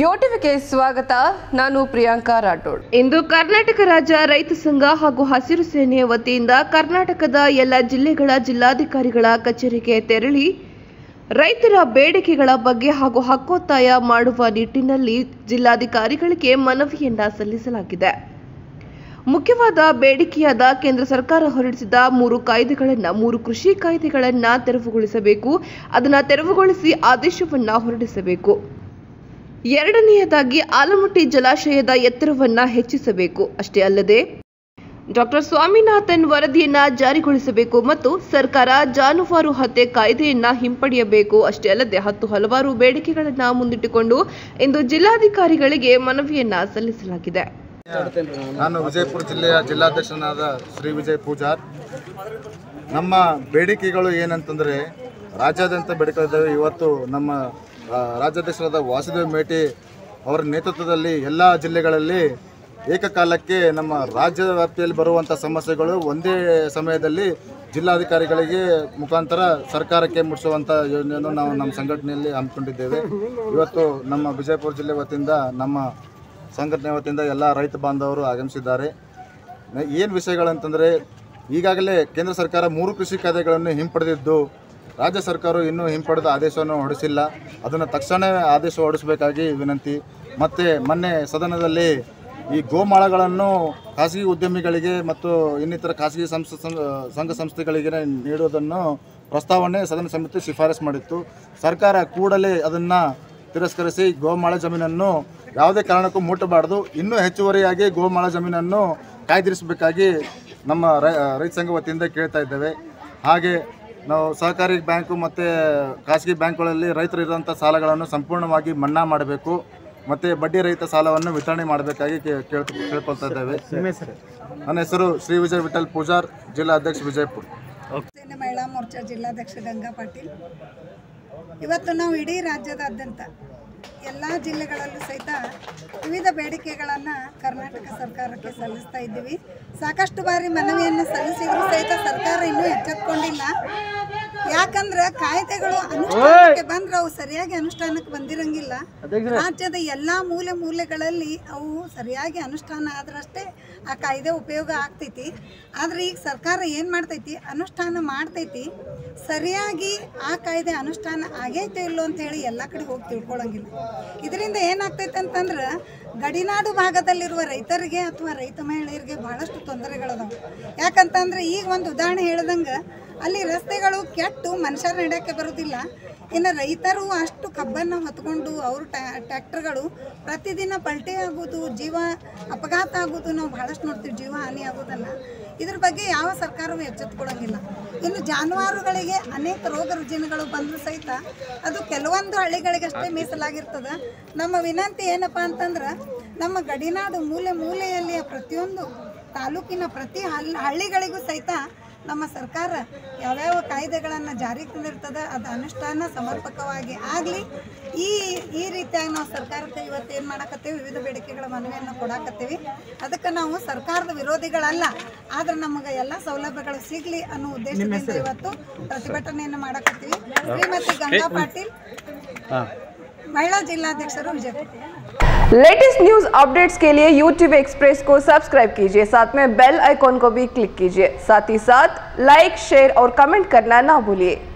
ಯೋಟಿವಿಗೆ ಸ್ವಾಗತ ನಾನು ಪ್ರಿಯಾಂಕಾ ರಾಠೋಡ್ ಇಂದು ಕರ್ನಾಟಕ ರಾಜ್ಯ ರೈತ ಸಂಘ ಹಾಗೂ ಹಸಿರು ಸೇನೆಯ ವತಿಯಿಂದ ಕರ್ನಾಟಕದ ಎಲ್ಲ ಜಿಲ್ಲೆಗಳ ಜಿಲ್ಲಾಧಿಕಾರಿಗಳ ಕಚೇರಿಗೆ ತೆರಳಿ ರೈತರ ಬೇಡಿಕೆಗಳ ಬಗ್ಗೆ ಹಾಗೂ ಹಕ್ಕೊತ್ತಾಯ ಮಾಡುವ ನಿಟ್ಟಿನಲ್ಲಿ ಜಿಲ್ಲಾಧಿಕಾರಿಗಳಿಗೆ ಮನವಿಯನ್ನ ಸಲ್ಲಿಸಲಾಗಿದೆ ಮುಖ್ಯವಾದ ಬೇಡಿಕೆಯಾದ ಕೇಂದ್ರ ಸರ್ಕಾರ ಹೊರಡಿಸಿದ ಮೂರು ಕಾಯ್ದೆಗಳನ್ನ ಮೂರು ಕೃಷಿ ಕಾಯ್ದೆಗಳನ್ನ ತೆರವುಗೊಳಿಸಬೇಕು ಅದನ್ನ ತೆರವುಗೊಳಿಸಿ ಆದೇಶವನ್ನ ಹೊರಡಿಸಬೇಕು ಎರಡನೆಯದಾಗಿ ಆಲಮಟ್ಟಿ ಜಲಾಶಯದ ಎತ್ತರವನ್ನ ಹೆಚ್ಚಿಸಬೇಕು ಅಷ್ಟೇ ಅಲ್ಲದೆ ಡಾಕ್ಟರ್ ಸ್ವಾಮಿನಾಥನ್ ವರದಿಯನ್ನ ಜಾರಿಗೊಳಿಸಬೇಕು ಮತ್ತು ಸರ್ಕಾರ ಜಾನುವಾರು ಹತ್ಯೆ ಕಾಯ್ದೆಯನ್ನ ಹಿಂಪಡೆಯಬೇಕು ಅಷ್ಟೇ ಅಲ್ಲದೆ ಹತ್ತು ಹಲವಾರು ಬೇಡಿಕೆಗಳನ್ನ ಮುಂದಿಟ್ಟುಕೊಂಡು ಇಂದು ಜಿಲ್ಲಾಧಿಕಾರಿಗಳಿಗೆ ಮನವಿಯನ್ನ ಸಲ್ಲಿಸಲಾಗಿದೆ ನಾನು ವಿಜಯಪುರ ಜಿಲ್ಲೆಯ ಜಿಲ್ಲಾಧ್ಯಕ್ಷನಾದ ಶ್ರೀ ವಿಜಯ್ ಪೂಜಾರ್ ನಮ್ಮ ಬೇಡಿಕೆಗಳು ಏನಂತಂದರೆ ರಾಜ್ಯಾದ್ಯಂತ ಬೇಡಿಕೆಗಳಿದ್ದಾವೆ ಇವತ್ತು ನಮ್ಮ ಆ, ರಾಜ್ಯಾಧ್ಯಕ್ಷರಾದ ವಾಸುದೇವ್ ಮೇಟಿ ಅವರ ನೇತೃತ್ವದಲ್ಲಿ ಎಲ್ಲ ಜಿಲ್ಲೆಗಳಲ್ಲಿ ಏಕಕಾಲಕ್ಕೆ ನಮ್ಮ ರಾಜ್ಯದ ವ್ಯಾಪ್ತಿಯಲ್ಲಿ ಬರುವಂಥ ಸಮಸ್ಯೆಗಳು ಒಂದೇ ಸಮಯದಲ್ಲಿ ಜಿಲ್ಲಾಧಿಕಾರಿಗಳಿಗೆ ಮುಖಾಂತರ ಸರ್ಕಾರಕ್ಕೆ ಮುಟ್ಟಿಸುವಂಥ ಯೋಜನೆಯನ್ನು ನಾವು ನಮ್ಮ ಸಂಘಟನೆಯಲ್ಲಿ ಹಮ್ಮಿಕೊಂಡಿದ್ದೇವೆ ಇವತ್ತು ನಮ್ಮ ವಿಜಯಪುರ ಜಿಲ್ಲೆ ವತಿಯಿಂದ ನಮ್ಮ ಸಂಘಟನೆ ವತಿಯಿಂದ ಎಲ್ಲ ರೈತ ಬಾಂಧವರು ಆಗಮಿಸಿದ್ದಾರೆ ಏನು ವಿಷಯಗಳಂತಂದರೆ ಈಗಾಗಲೇ ಕೇಂದ್ರ ಸರ್ಕಾರ ಮೂರು ಕೃಷಿ ಕಾಯ್ದೆಗಳನ್ನು ಹಿಂಪಡೆದಿದ್ದು ರಾಜ್ಯ ಸರ್ಕಾರವು ಇನ್ನೂ ಹಿಂಪಡೆದ ಆದೇಶವನ್ನು ಹೊರಡಿಸಿಲ್ಲ ಅದನ್ನು ತಕ್ಷಣವೇ ಆದೇಶ ಹೊರಡಿಸಬೇಕಾಗಿ ವಿನಂತಿ ಮತ್ತು ಮೊನ್ನೆ ಸದನದಲ್ಲಿ ಈ ಗೋಮಾಳಗಳನ್ನು ಖಾಸಗಿ ಉದ್ಯಮಿಗಳಿಗೆ ಮತ್ತು ಇನ್ನಿತರ ಖಾಸಗಿ ಸಂಸ್ಥೆ ಸಂಘ ಸಂಸ್ಥೆಗಳಿಗೆ ನೀಡುವುದನ್ನು ಪ್ರಸ್ತಾವನೆ ಸದನ ಸಮಿತಿ ಶಿಫಾರಸು ಮಾಡಿತ್ತು ಸರ್ಕಾರ ಕೂಡಲೇ ಅದನ್ನು ತಿರಸ್ಕರಿಸಿ ಗೋಮಾಳ ಜಮೀನನ್ನು ಯಾವುದೇ ಕಾರಣಕ್ಕೂ ಮುಟ್ಟಬಾರ್ದು ಇನ್ನೂ ಹೆಚ್ಚುವರಿಯಾಗಿ ಗೋಮಾಳ ಜಮೀನನ್ನು ಕಾಯ್ದಿರಿಸಬೇಕಾಗಿ ನಮ್ಮ ರೈ- ರೈತ ಸಂಘ ವತಿಯಿಂದ ಕೇಳ್ತಾ ಇದ್ದೇವೆ ಹಾಗೆ ನಾವು ಸಹಕಾರಿ ಬ್ಯಾಂಕು ಮತ್ತು ಖಾಸಗಿ ಬ್ಯಾಂಕ್ಗಳಲ್ಲಿ ರೈತರು ಇರುವಂಥ ಸಾಲಗಳನ್ನು ಸಂಪೂರ್ಣವಾಗಿ ಮನ್ನಾ ಮಾಡಬೇಕು ಮತ್ತು ಬಡ್ಡಿ ರಹಿತ ಸಾಲವನ್ನು ವಿತರಣೆ ಮಾಡಬೇಕಾಗಿ ಕೇ- ಕೇಳ್ತ ಕೇಳ್ಕೊಳ್ತಾ ಇದ್ದೇವೆ ನನ್ನ ಹೆಸರು ಶ್ರೀ ವಿಜಯ್ ವಿಠಲ್ ಪೂಜಾರ್ ಜಿಲ್ಲಾ ಅಧ್ಯಕ್ಷ ವಿಜಯಪುರ ಸೇನೆ ಮಹಿಳಾ ಮೋರ್ಚಾ ಜಿಲ್ಲಾಧ್ಯಕ್ಷ ಗಂಗಾ ಪಾಟೀಲ್ ಇವತ್ತು ನಾವು ಇಡೀ ರಾಜ್ಯದಾದ್ಯಂತ ಎಲ್ಲ ಜಿಲ್ಲೆಗಳಲ್ಲೂ ಸಹಿತ ವಿವಿಧ ಬೇಡಿಕೆಗಳನ್ನು ಕರ್ನಾಟಕ ಸರ್ಕಾರಕ್ಕೆ ಸಲ್ಲಿಸ್ತಾ ಇದ್ದೀವಿ ಸಾಕಷ್ಟು ಬಾರಿ ಮನವಿಯನ್ನು ಸಲ್ಲಿಸಿದ್ರು ಸಹಿತ ಸರ್ಕಾರ ಇನ್ನೂ ಎಚ್ಚೆತ್ಕೊಂಡಿಲ್ಲ ಯಾಕಂದ್ರೆ ಕಾಯ್ದೆಗಳು ಅನುಷ್ಠಾನಕ್ಕೆ ಬಂದ್ರೆ ಅವು ಸರಿಯಾಗಿ ಅನುಷ್ಠಾನಕ್ಕೆ ಬಂದಿರಂಗಿಲ್ಲ ರಾಜ್ಯದ ಎಲ್ಲ ಮೂಲೆ ಮೂಲೆಗಳಲ್ಲಿ ಅವು ಸರಿಯಾಗಿ ಅನುಷ್ಠಾನ ಆದ್ರಷ್ಟೇ ಆ ಕಾಯ್ದೆ ಉಪಯೋಗ ಆಗ್ತೈತಿ ಆದ್ರೆ ಈಗ ಸರ್ಕಾರ ಏನು ಮಾಡ್ತೈತಿ ಅನುಷ್ಠಾನ ಮಾಡ್ತೈತಿ ಸರಿಯಾಗಿ ಆ ಕಾಯ್ದೆ ಅನುಷ್ಠಾನ ಆಗೈತೆ ಇಲ್ಲೋ ಅಂತ ಹೇಳಿ ಎಲ್ಲ ಕಡೆ ಹೋಗಿ ತಿಳ್ಕೊಳಂಗಿಲ್ಲ ಇದರಿಂದ ಏನಾಗ್ತೈತೆ ಅಂತಂದ್ರೆ ಗಡಿನಾಡು ಭಾಗದಲ್ಲಿರುವ ರೈತರಿಗೆ ಅಥವಾ ರೈತ ಮಹಿಳೆಯರಿಗೆ ಬಹಳಷ್ಟು ತೊಂದರೆಗಳದಾವೆ ಯಾಕಂತಂದ್ರೆ ಈಗ ಒಂದು ಉದಾಹರಣೆ ಹೇಳ್ದಂಗೆ ಅಲ್ಲಿ ರಸ್ತೆಗಳು ಕೆಟ್ಟು ಮನುಷ್ಯರು ನಡೆಯೋಕ್ಕೆ ಬರೋದಿಲ್ಲ ಇನ್ನು ರೈತರು ಅಷ್ಟು ಕಬ್ಬನ್ನು ಹೊತ್ಕೊಂಡು ಅವರು ಟ್ಯಾಕ್ಟರ್ಗಳು ಪ್ರತಿದಿನ ಪಲ್ಟೆ ಆಗೋದು ಜೀವ ಅಪಘಾತ ಆಗೋದು ನಾವು ಬಹಳಷ್ಟು ನೋಡ್ತೀವಿ ಜೀವ ಹಾನಿ ಆಗೋದನ್ನು ಇದ್ರ ಬಗ್ಗೆ ಯಾವ ಸರ್ಕಾರವೂ ಎಚ್ಚೆತ್ಕೊಳ್ಳೋಂಗಿಲ್ಲ ಇನ್ನು ಜಾನುವಾರುಗಳಿಗೆ ಅನೇಕ ರೋಗ ರುಜಿನಗಳು ಬಂದರೂ ಸಹಿತ ಅದು ಕೆಲವೊಂದು ಹಳ್ಳಿಗಳಿಗಷ್ಟೇ ಮೀಸಲಾಗಿರ್ತದೆ ನಮ್ಮ ವಿನಂತಿ ಏನಪ್ಪ ಅಂತಂದ್ರೆ ನಮ್ಮ ಗಡಿನಾಡು ಮೂಲೆ ಮೂಲೆಯಲ್ಲಿ ಪ್ರತಿಯೊಂದು ತಾಲೂಕಿನ ಪ್ರತಿ ಹಳ್ಳಿ ಹಳ್ಳಿಗಳಿಗೂ ಸಹಿತ ನಮ್ಮ ಸರ್ಕಾರ ಯಾವ್ಯಾವ ಕಾಯ್ದೆಗಳನ್ನು ಜಾರಿಗೆ ತಂದಿರ್ತದೆ ಅದು ಅನುಷ್ಠಾನ ಸಮರ್ಪಕವಾಗಿ ಆಗಲಿ ಈ ಈ ರೀತಿಯಾಗಿ ನಾವು ಸರ್ಕಾರಕ್ಕೆ ಇವತ್ತು ಏನು ಮಾಡಕತ್ತೀವಿ ವಿವಿಧ ಬೇಡಿಕೆಗಳ ಮನವಿಯನ್ನು ಕೊಡಾಕತ್ತೀವಿ ಅದಕ್ಕೆ ನಾವು ಸರ್ಕಾರದ ವಿರೋಧಿಗಳಲ್ಲ ಆದ್ರೆ ನಮಗೆ ಎಲ್ಲ ಸೌಲಭ್ಯಗಳು ಸಿಗಲಿ ಅನ್ನೋ ಉದ್ದೇಶದಿಂದ ಇವತ್ತು ಪ್ರತಿಭಟನೆಯನ್ನು ಮಾಡಕತ್ತೀವಿ ಶ್ರೀಮತಿ ಗಂಗಾ ಪಾಟೀಲ್ ಮಹಿಳಾ ಜಿಲ್ಲಾಧ್ಯಕ್ಷರು ವಿಜಯಪುರ लेटेस्ट न्यूज अपडेट्स के लिए यूट्यूब एक्सप्रेस को सब्सक्राइब कीजिए साथ में बेल आइकॉन को भी क्लिक कीजिए साथ ही साथ लाइक शेयर और कमेंट करना ना भूलिए